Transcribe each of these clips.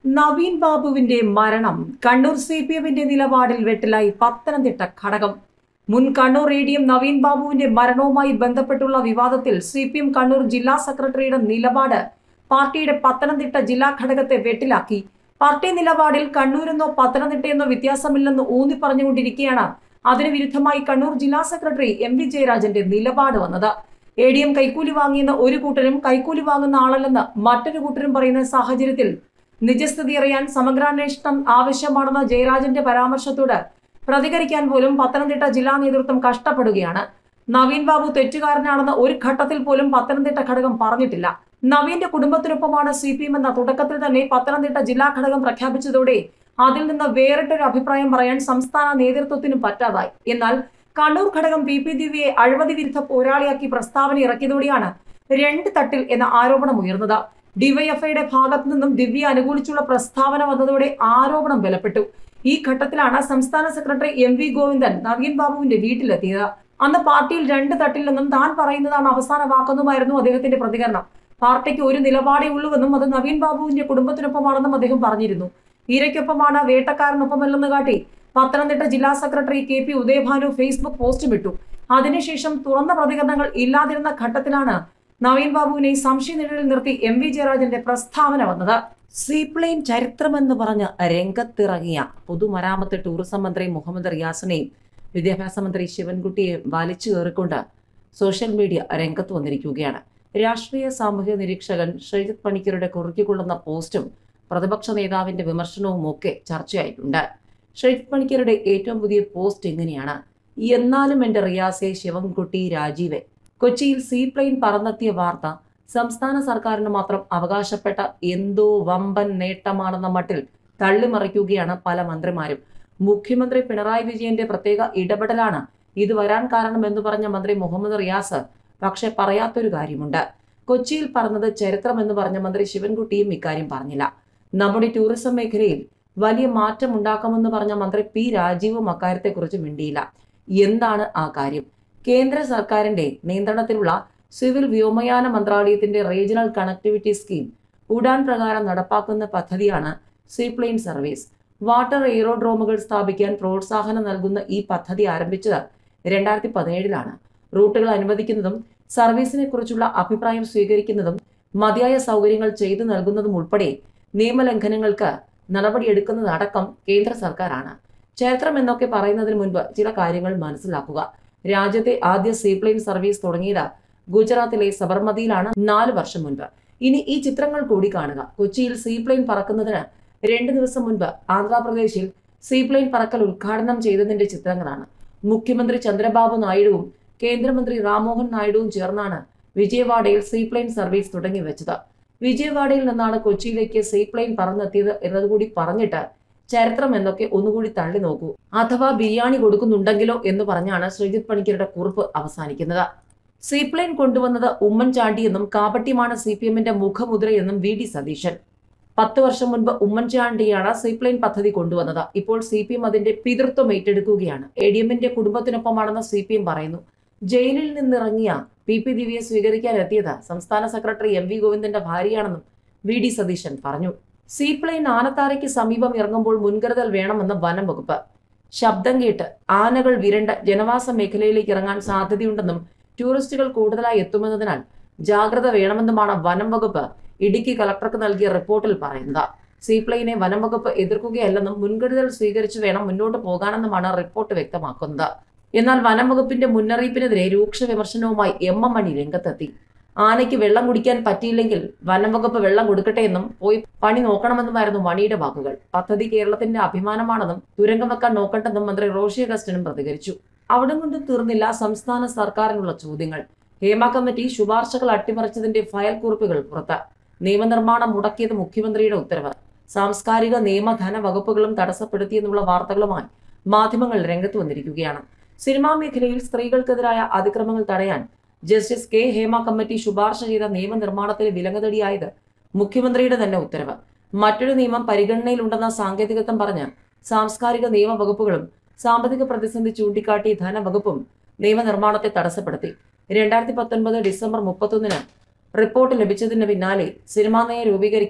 നവീൻ ബാബുവിന്റെ മരണം Kannur C P എമ്മിന്റെ നിലപാടിൽ വെട്ടിലായി പത്തനംതിട്ട ഘടകം മുൻ Kannur A D M Naveen ബാബുവിന്റെ മരണവുമായി ബന്ധപ്പെട്ടുള്ള വിവാദത്തിൽ സി പി എം കണ്ണൂർ ജില്ലാ സെക്രട്ടറിയുടെ നിലപാട് പാർട്ടിയുടെ പത്തനംതിട്ട ജില്ലാ ഘടകത്തെ വെട്ടിലാക്കി പാർട്ടി നിലപാടിൽ കണ്ണൂരെന്നോ പത്തനംതിട്ടയെന്നോ വ്യത്യാസമില്ലെന്ന് ഊന്നി പറഞ്ഞുകൊണ്ടിരിക്കെയാണ് അതിന് വിരുദ്ധമായി കണ്ണൂർ ജില്ലാ സെക്രട്ടറി എം വി ജയരാജന്റെ നിലപാട് വന്നത് എ ഡി എം കൈക്കൂലി വാങ്ങിയെന്ന് ഒരു കൂട്ടരും കൈക്കൂലി വാങ്ങുന്ന ആളല്ലെന്ന് മറ്റൊരു കൂട്ടരും പറയുന്ന സാഹചര്യത്തിൽ നിജസ്ഥിതി അറിയാൻ സമഗ്രാന്വേഷണം ആവശ്യമാണെന്ന ജയരാജന്റെ പരാമർശത്തോട് പ്രതികരിക്കാൻ പോലും പത്തനംതിട്ട ജില്ലാ നേതൃത്വം കഷ്ടപ്പെടുകയാണ് നവീൻ ബാബു തെറ്റുകാരനാണെന്ന് ഒരു ഘട്ടത്തിൽ പോലും പത്തനംതിട്ട ഘടകം പറഞ്ഞിട്ടില്ല നവീന്റെ കുടുംബത്തിനൊപ്പമാണ് സി പി എം എന്ന തുടക്കത്തിൽ തന്നെ പത്തനംതിട്ട ജില്ലാ ഘടകം പ്രഖ്യാപിച്ചതോടെ അതിൽ നിന്ന് വേറിട്ടൊരു അഭിപ്രായം പറയാൻ സംസ്ഥാന നേതൃത്വത്തിനും പറ്റാതായി എന്നാൽ കണ്ണൂർ ഘടകം പി പി ദിവ്യയെ അഴിമതി വിരുദ്ധ പോരാളിയാക്കി പ്രസ്താവന ഇറക്കിയതോടെയാണ് രണ്ട് തട്ടിൽ എന്ന ആരോപണം ഉയർന്നത് ഡിവൈഎഫ്ഐയുടെ ഭാഗത്തു നിന്നും ദിവ്യ അനുകൂലിച്ചുള്ള പ്രസ്താവന വന്നതോടെ ആരോപണം ബലപ്പെട്ടു ഈ ഘട്ടത്തിലാണ് സംസ്ഥാന secretary M V Govindan Naveen ബാബുവിന്റെ വീട്ടിലെത്തിയത് അന്ന് പാർട്ടിയിൽ രണ്ട് തട്ടില്ലെന്നും താൻ പറയുന്നതാണ് അവസാന വാക്കെന്നുമായിരുന്നു അദ്ദേഹത്തിന്റെ പ്രതികരണം പാർട്ടിക്ക് ഒരു നിലപാടേ ഉള്ളൂവെന്നും അത് നവീൻ ബാബുവിന്റെ കുടുംബത്തിനൊപ്പമാണെന്നും അദ്ദേഹം പറഞ്ഞിരുന്നു ഇരയ്ക്കൊപ്പമാണ് വേട്ടക്കാരനൊപ്പമല്ലെന്ന് കാട്ടി പത്തനംതിട്ട ജില്ലാ secretary K P Udayabhanu Facebook പോസ്റ്റും ഇട്ടു അതിനുശേഷം തുറന്ന പ്രതികരണങ്ങൾ ഇല്ലാതിരുന്ന ഘട്ടത്തിലാണ് നവീൻ ബാബുവിനെ സംശയനിഴലിൽ നിർത്തി എം വി ജയരാജന്റെ പ്രസ്താവന വന്നത് സീപ്ലെയിൻ ചരിത്രമെന്ന് പറഞ്ഞ് രംഗത്തിറങ്ങിയ പൊതുമരാമത്ത് ടൂറിസം മന്ത്രി മുഹമ്മദ് റിയാസിനെയും വിദ്യാഭ്യാസ മന്ത്രി ശിവൻകുട്ടിയെ വലിച്ചു കയറിക്കൊണ്ട് സോഷ്യൽ മീഡിയ രംഗത്ത് വന്നിരിക്കുകയാണ് രാഷ്ട്രീയ സാമൂഹിക നിരീക്ഷകൻ ശ്രീജിത് പണിക്കരുടെ കുറുക്കിക്കൊള്ളുന്ന പോസ്റ്റും പ്രതിപക്ഷ നേതാവിന്റെ വിമർശനവും ഒക്കെ ചർച്ചയായിട്ടുണ്ട് ശ്രീജിത് പണിക്കരുടെ ഏറ്റവും പുതിയ പോസ്റ്റ് ഇങ്ങനെയാണ് എന്നാലും എന്റെ റിയാസെ ശിവൻകുട്ടി രാജീവെ കൊച്ചിയിൽ സീപ്ലെയിൻ പറന്നെത്തിയ വാർത്ത സംസ്ഥാന സർക്കാരിന് മാത്രം അവകാശപ്പെട്ട എന്തോ വമ്പൻ നേട്ടമാണെന്ന മട്ടിൽ തള്ളിമറിക്കുകയാണ് പല മന്ത്രിമാരും മുഖ്യമന്ത്രി പിണറായി വിജയന്റെ പ്രത്യേക ഇടപെടലാണ് ഇത് വരാൻ കാരണമെന്ന് പറഞ്ഞ മന്ത്രി മുഹമ്മദ് റിയാസ് പക്ഷെ പറയാത്തൊരു കാര്യമുണ്ട് കൊച്ചിയിൽ പറഞ്ഞത് ചരിത്രം എന്ന് പറഞ്ഞ മന്ത്രി ശിവൻകുട്ടിയും ഇക്കാര്യം പറഞ്ഞില്ല നമ്മുടെ ടൂറിസം മേഖലയിൽ വലിയ മാറ്റം ഉണ്ടാക്കുമെന്ന് പറഞ്ഞ മന്ത്രി പി രാജീവും അക്കാര്യത്തെക്കുറിച്ച് മിണ്ടിയില്ല എന്താണ് ആ കാര്യം കേന്ദ്ര സർക്കാരിന്റെ നിയന്ത്രണത്തിലുള്ള സിവിൽ വ്യോമയാന മന്ത്രാലയത്തിന്റെ റീജിയണൽ കണക്ടിവിറ്റി സ്കീം ഉഡാൻ പ്രകാരം നടപ്പാക്കുന്ന പദ്ധതിയാണ് സീപ്ലെയിൻ സർവീസ് വാട്ടർ എയ്റോഡ്രോമുകൾ സ്ഥാപിക്കാൻ പ്രോത്സാഹനം നൽകുന്ന ഈ പദ്ധതി ആരംഭിച്ചത് രണ്ടായിരത്തി പതിനേഴിലാണ് റൂട്ടുകൾ അനുവദിക്കുന്നതും സർവീസിനെ കുറിച്ചുള്ള അഭിപ്രായം സ്വീകരിക്കുന്നതും മതിയായ സൗകര്യങ്ങൾ ചെയ്തു നൽകുന്നതും ഉൾപ്പെടെ നിയമലംഘനങ്ങൾക്ക് നടപടിയെടുക്കുന്നതടക്കം കേന്ദ്ര സർക്കാരാണ് ചരിത്രം എന്നൊക്കെ പറയുന്നതിന് മുൻപ് ചില കാര്യങ്ങൾ മനസ്സിലാക്കുക രാജ്യത്തെ ആദ്യ സീപ്ലെയിൻ സർവീസ് തുടങ്ങിയത് ഗുജറാത്തിലെ സബർമതിയിലാണ് നാല് വർഷം മുൻപ് ഇനി ഈ ചിത്രങ്ങൾ കൂടി കാണുക കൊച്ചിയിൽ സീപ്ലെയിൻ പറക്കുന്നതിന് രണ്ട് ദിവസം മുൻപ് ആന്ധ്രാപ്രദേശിൽ സീപ്ലെയിൻ പറക്കൽ ഉദ്ഘാടനം ചെയ്തതിന്റെ ചിത്രങ്ങളാണ് മുഖ്യമന്ത്രി ചന്ദ്രബാബു നായിഡുവും കേന്ദ്രമന്ത്രി റാംമോഹൻ നായിഡുവും ചേർന്നാണ് വിജയവാഡയിൽ സീപ്ലെയിൻ സർവീസ് തുടങ്ങി വെച്ചത് വിജയവാഡയിൽ നിന്നാണ് കൊച്ചിയിലേക്ക് സീപ്ലെയിൻ പറന്നെത്തിയത് എന്നതുകൂടി പറഞ്ഞിട്ട് ചരിത്രം എന്നൊക്കെ ഒന്നുകൂടി തള്ളി നോക്കൂ അഥവാ ബിരിയാണി കൊടുക്കുന്നുണ്ടെങ്കിലോ എന്ന് പറഞ്ഞാണ് ശ്രീജിത് പണിക്കരുടെ കുറിപ്പ് അവസാനിക്കുന്നത് സീപ്ലെയിൻ കൊണ്ടുവന്നത് ഉമ്മൻചാണ്ടി എന്നും കാപട്യമാണ് സി പി എമ്മിന്റെ മുഖമുദ്രയെന്നും വി ഡി സതീശൻ പത്ത് വർഷം മുൻപ് ഉമ്മൻചാണ്ടിയാണ് സീപ്ലെയിൻ പദ്ധതി കൊണ്ടുവന്നത് ഇപ്പോൾ സി പി എം അതിന്റെ പിതൃത്വം ഏറ്റെടുക്കുകയാണ് എ ഡി എമ്മിന്റെ കുടുംബത്തിനൊപ്പമാണെന്ന് സി പി എം പറയുന്നു ജയിലിൽ നിന്നിറങ്ങിയ പി പി ദിവ്യയെ സ്വീകരിക്കാൻ എത്തിയത് സംസ്ഥാന സെക്രട്ടറി എം വി ഗോവിന്ദന്റെ ഭാര്യയാണെന്നും വി ഡി സതീശൻ പറഞ്ഞു സീപ്ലെയിൻ ആനത്താരയ്ക്ക് സമീപം ഇറങ്ങുമ്പോൾ മുൻകരുതൽ വേണമെന്ന് വനം വകുപ്പ് ശബ്ദം കേട്ട് ആനകൾ വിരണ്ട് ജനവാസ മേഖലയിലേക്ക് ഇറങ്ങാൻ സാധ്യതയുണ്ടെന്നും ടൂറിസ്റ്റുകൾ കൂടുതലായി എത്തുമെന്നതിനാൽ ജാഗ്രത വേണമെന്നുമാണ് വനം വകുപ്പ് ഇടുക്കി കളക്ടർക്ക് നൽകിയ റിപ്പോർട്ടിൽ പറയുന്നത് സീപ്ലെയിനെ വനം വകുപ്പ് എതിർക്കുകയല്ലെന്നും മുൻകരുതൽ സ്വീകരിച്ചു വേണം മുന്നോട്ട് പോകാനെന്നുമാണ് റിപ്പോർട്ട് വ്യക്തമാക്കുന്നത് എന്നാൽ വനം വകുപ്പിന്റെ മുന്നറിയിപ്പിനെതിരെ രൂക്ഷ വിമർശനവുമായി എം എം മണി രംഗത്തെത്തി ആനയ്ക്ക് വെള്ളം കുടിക്കാൻ പറ്റിയില്ലെങ്കിൽ വനം വകുപ്പ് വെള്ളം കൊടുക്കട്ടെ എന്നും പോയി പണി നോക്കണമെന്നുമായിരുന്നു മണിയുടെ വാക്കുകൾ പദ്ധതി കേരളത്തിന്റെ അഭിമാനമാണെന്നും തുരങ്കം വെക്കാൻ നോക്കണ്ടെന്നും മന്ത്രി റോഷി അഗസ്റ്റിനും പ്രതികരിച്ചു അവിടെ കൊണ്ടും തീർന്നില്ല സംസ്ഥാന സർക്കാരിനുള്ള ചോദ്യങ്ങൾ ഹേമ കമ്മിറ്റി ശുപാർശകൾ അട്ടിമറിച്ചതിന്റെ ഫയൽ കുറിപ്പുകൾ പുറത്ത് നിയമനിർമ്മാണം മുടക്കിയത് മുഖ്യമന്ത്രിയുടെ ഉത്തരവ് സാംസ്കാരിക നിയമ ധന വകുപ്പുകളും തടസ്സപ്പെടുത്തിയെന്നുള്ള വാർത്തകളുമായി മാധ്യമങ്ങൾ രംഗത്ത് വന്നിരിക്കുകയാണ് സിനിമാ മേഖലയിൽ സ്ത്രീകൾക്കെതിരായ അതിക്രമങ്ങൾ തടയാൻ ജസ്റ്റിസ് കെ ഹേമ കമ്മിറ്റി ശുപാർശ ചെയ്ത നിയമനിർമ്മാണത്തിന് വിലങ്ങതടിയായത് മുഖ്യമന്ത്രിയുടെ തന്നെ ഉത്തരവ് മറ്റൊരു നിയമം പരിഗണനയിലുണ്ടെന്ന സാങ്കേതികത്വം പറഞ്ഞ് സാംസ്കാരിക നിയമ വകുപ്പുകളും സാമ്പത്തിക പ്രതിസന്ധി ചൂണ്ടിക്കാട്ടി ധനവകുപ്പും നിയമനിർമ്മാണത്തെ തടസ്സപ്പെടുത്തി രണ്ടായിരത്തി പത്തൊൻപത് ഡിസംബർ മുപ്പത്തൊന്നിന് റിപ്പോർട്ട് ലഭിച്ചതിന് പിന്നാലെ സിനിമാ നയം രൂപീകരിക്കാൻ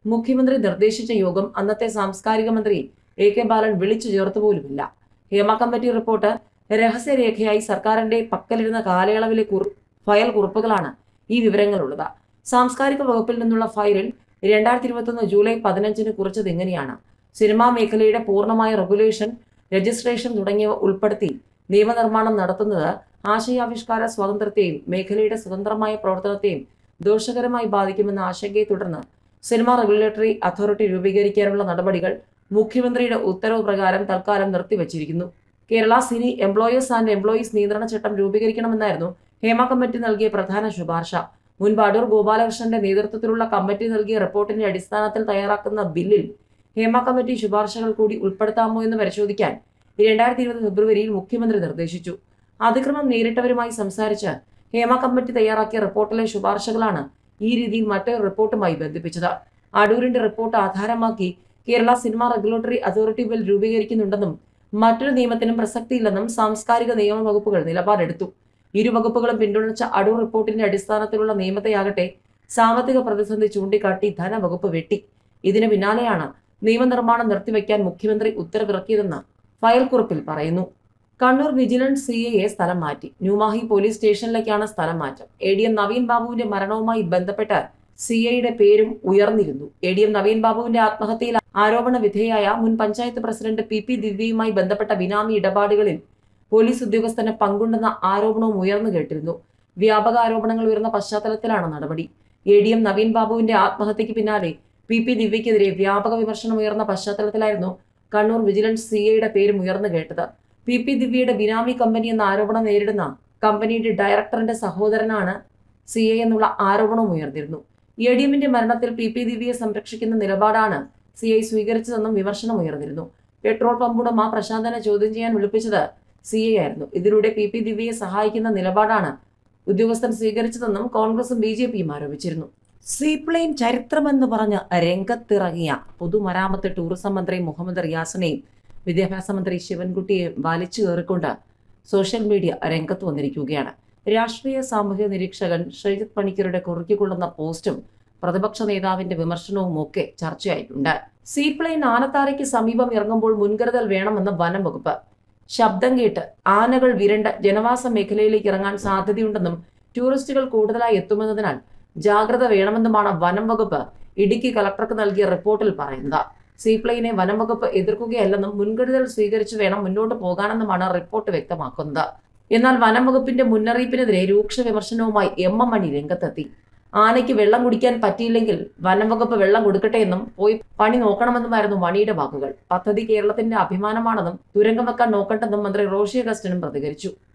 മുഖ്യമന്ത്രി നിർദ്ദേശിച്ച യോഗം അന്നത്തെ സാംസ്കാരിക മന്ത്രി എ കെ ബാലൻ വിളിച്ചു ചേർത്തുപോലുമില്ല ഹേമ കമ്മിറ്റി റിപ്പോർട്ട് രഹസ്യരേഖയായി സർക്കാരിന്റെ പക്കലിരുന്ന കാലയളവിലെ കുർ ഫയൽ കുറിപ്പുകളാണ് ഈ വിവരങ്ങളുള്ളത് സാംസ്കാരിക വകുപ്പിൽ നിന്നുള്ള ഫയലിൽ രണ്ടായിരത്തി ഇരുപത്തൊന്ന് ജൂലൈ പതിനഞ്ചിന് കുറിച്ചത് ഇങ്ങനെയാണ് സിനിമാ മേഖലയുടെ പൂർണ്ണമായ റെഗുലേഷൻ രജിസ്ട്രേഷൻ തുടങ്ങിയവ ഉൾപ്പെടുത്തി നിയമനിർമ്മാണം നടത്തുന്നത് ആശയാവിഷ്കാര സ്വാതന്ത്ര്യത്തെയും മേഖലയുടെ സ്വതന്ത്രമായ പ്രവർത്തനത്തെയും ദോഷകരമായി ബാധിക്കുമെന്ന ആശങ്കയെ തുടർന്ന് സിനിമ റെഗുലേറ്ററി അതോറിറ്റി രൂപീകരിക്കാനുള്ള നടപടികൾ മുഖ്യമന്ത്രിയുടെ ഉത്തരവ് പ്രകാരം തൽക്കാലം നിർത്തിവച്ചിരിക്കുന്നു Kerala cine employers and employees നിയന്ത്രണ ചട്ടം രൂപീകരിക്കണമെന്നായിരുന്നു ഹേമ കമ്മിറ്റി നൽകിയ പ്രധാന ശുപാർശ മുൻപ് അടൂർ ഗോപാലകൃഷ്ണന്റെ നേതൃത്വത്തിലുള്ള കമ്മിറ്റി നൽകിയ റിപ്പോർട്ടിന്റെ അടിസ്ഥാനത്തിൽ തയ്യാറാക്കുന്ന ബില്ലിൽ ഹേമ കമ്മിറ്റി ശുപാർശകൾ കൂടി ഉൾപ്പെടുത്താമോ എന്ന് പരിശോധിക്കാൻ രണ്ടായിരത്തി ഇരുപത് ഫെബ്രുവരിയിൽ മുഖ്യമന്ത്രി നിർദ്ദേശിച്ചു അതിക്രമം നേരിട്ടവരുമായി സംസാരിച്ച് ഹേമ കമ്മിറ്റി തയ്യാറാക്കിയ റിപ്പോർട്ടിലെ ശുപാർശകളാണ് ഈ രീതിയിൽ മറ്റൊരു റിപ്പോർട്ടുമായി ബന്ധിപ്പിച്ചത് അടൂരിന്റെ റിപ്പോർട്ട് ആധാരമാക്കി Kerala cinema regulatory authority bill രൂപീകരിക്കുന്നുണ്ടെന്നും മറ്റൊരു നിയമത്തിനും പ്രസക്തിയില്ലെന്നും സാംസ്കാരിക നിയമ വകുപ്പുകൾ നിലപാടെടുത്തു ഇരു വകുപ്പുകളും പിന്തുണച്ച അടൂർ റിപ്പോർട്ടിന്റെ അടിസ്ഥാനത്തിലുള്ള നിയമത്തെയാകട്ടെ സാമ്പത്തിക പ്രതിസന്ധി ചൂണ്ടിക്കാട്ടി ധനവകുപ്പ് വെട്ടി ഇതിന് പിന്നാലെയാണ് നിയമനിർമ്മാണം നിർത്തിവെക്കാൻ മുഖ്യമന്ത്രി ഉത്തരവിറക്കിയതെന്ന് ഫയൽ കുറിപ്പിൽ പറയുന്നു കണ്ണൂർ വിജിലൻസ് സി എ സ്ഥലം മാറ്റി ന്യൂമാഹി പോലീസ് സ്റ്റേഷനിലേക്കാണ് സ്ഥലം മാറ്റം എ ഡി എം നവീൻ ബാബുവിന്റെ മരണവുമായി ബന്ധപ്പെട്ട് സി ഐയുടെ പേരും ഉയർന്നിരുന്നു എ ഡി എം നവീൻ ബാബുവിന്റെ ആത്മഹത്യയിൽ ആരോപണ വിധേയായ മുൻ പഞ്ചായത്ത് പ്രസിഡന്റ് പി പി ദിവ്യയുമായി ബന്ധപ്പെട്ട ബിനാമി ഇടപാടുകളിൽ പോലീസ് ഉദ്യോഗസ്ഥന് പങ്കുണ്ടെന്ന ആരോപണവും ഉയർന്നു കേട്ടിരുന്നു വ്യാപക ആരോപണങ്ങൾ ഉയർന്ന പശ്ചാത്തലത്തിലാണ് നടപടി എ ഡി എം നവീൻ ബാബുവിന്റെ ആത്മഹത്യക്ക് പിന്നാലെ പി പി ദിവ്യക്കെതിരെ വ്യാപക വിമർശനം ഉയർന്ന പശ്ചാത്തലത്തിലായിരുന്നു കണ്ണൂർ വിജിലൻസ് സി ഐയുടെ പേരും ഉയർന്നു കേട്ടത് പി പി ദിവ്യയുടെ ബിനാമി കമ്പനി എന്ന ആരോപണം നേരിടുന്ന കമ്പനിയുടെ ഡയറക്ടറിന്റെ സഹോദരനാണ് സി ഐ എന്നുള്ള ആരോപണവും ഉയർന്നിരുന്നു എ ഡി എമ്മിന്റെ മരണത്തിൽ പി പി ദിവ്യയെ സംരക്ഷിക്കുന്ന നിലപാടാണ് സി ഐ സ്വീകരിച്ചതെന്നും വിമർശനം ഉയർന്നിരുന്നു പെട്രോൾ പമ്പുടമ പ്രശാന്തനെ ചോദ്യം ചെയ്യാൻ വിളിപ്പിച്ചത് സി ഐ ആയിരുന്നു ഇതിലൂടെ പി പി ദിവ്യയെ സഹായിക്കുന്ന നിലപാടാണ് ഉദ്യോഗസ്ഥൻ സ്വീകരിച്ചതെന്നും കോൺഗ്രസും ബി ജെ പിയും ആരോപിച്ചിരുന്നു സീപ്ലെയിൻ ചരിത്രമെന്ന് പറഞ്ഞ് രംഗത്തിറങ്ങിയ പൊതുമരാമത്ത് ടൂറിസം മന്ത്രി മുഹമ്മദ് റിയാസിനെയും വിദ്യാഭ്യാസ മന്ത്രി ശിവൻകുട്ടിയെ വലിച്ചു കയറിക്കൊണ്ട് സോഷ്യൽ മീഡിയ രംഗത്ത് വന്നിരിക്കുകയാണ് രാഷ്ട്രീയ സാമൂഹ്യ നിരീക്ഷകൻ ശ്രീജിത് പണിക്കരുടെ കുറുക്കിക്കൊള്ളുന്ന പോസ്റ്റും പ്രതിപക്ഷ നേതാവിന്റെ വിമർശനവും ഒക്കെ ചർച്ചയായിട്ടുണ്ട് സീപ്ലെയിൻ ആനത്താരയ്ക്ക് സമീപം ഇറങ്ങുമ്പോൾ മുൻകരുതൽ വേണമെന്ന് വനം വകുപ്പ് ശബ്ദം കേട്ട് ആനകൾ വിരണ്ട് ജനവാസ മേഖലയിലേക്ക് ഇറങ്ങാൻ സാധ്യതയുണ്ടെന്നും ടൂറിസ്റ്റുകൾ കൂടുതലായി എത്തുമെന്നതിനാൽ ജാഗ്രത വേണമെന്നുമാണ് വനം വകുപ്പ് ഇടുക്കി കളക്ടർക്ക് നൽകിയ റിപ്പോർട്ടിൽ പറയുന്നത് സീപ്ലെയിനെ വനം വകുപ്പ് എതിർക്കുകയല്ലെന്നും മുൻകരുതൽ സ്വീകരിച്ചു വേണം മുന്നോട്ട് പോകാനെന്നുമാണ് റിപ്പോർട്ട് വ്യക്തമാക്കുന്നത് എന്നാൽ വനം വകുപ്പിന്റെ മുന്നറിയിപ്പിനെതിരെ രൂക്ഷ വിമർശനവുമായി എം എം മണി രംഗത്തെത്തി ആനയ്ക്ക് വെള്ളം കുടിക്കാൻ പറ്റിയില്ലെങ്കിൽ വനം വകുപ്പ് വെള്ളം കൊടുക്കട്ടെ എന്നും പോയി പണി നോക്കണമെന്നുമായിരുന്നു മണിയുടെ വാക്കുകൾ പദ്ധതി കേരളത്തിന്റെ അഭിമാനമാണെന്നും തുരങ്കം വെക്കാൻ നോക്കണ്ടെന്നും മന്ത്രി റോഷി അഗസ്റ്റിനും പ്രതികരിച്ചു